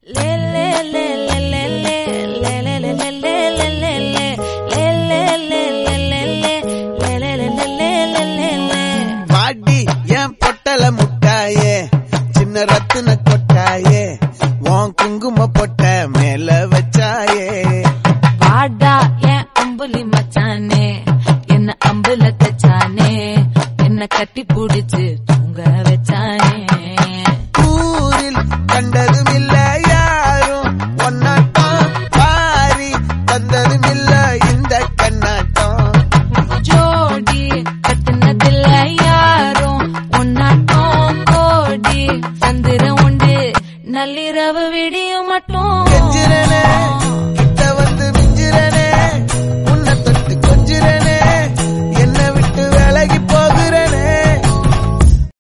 வாடி என் பொட்டல முட்டாயே சின்ன ரத்தின கொட்டாயே உன் குங்கும பொட்ட மேல வச்சாயே வாடா என் அம்புலி மச்சானே என்ன அம்புல தச்சானே என்ன கட்டி புடிச்சு தூங்க வச்சானே ஊரில் கண்டதும் இல்ல யாரும் ஒன்னாட்டம் பாரி தந்ததும் இல்ல இந்த கண்ணாட்டம் ஜோடி கட்டுனதில்ல யாரும் உன்னாட்டம் கோடி தந்திரம் உண்டு நள்ளிரவு விடியும் மட்டும்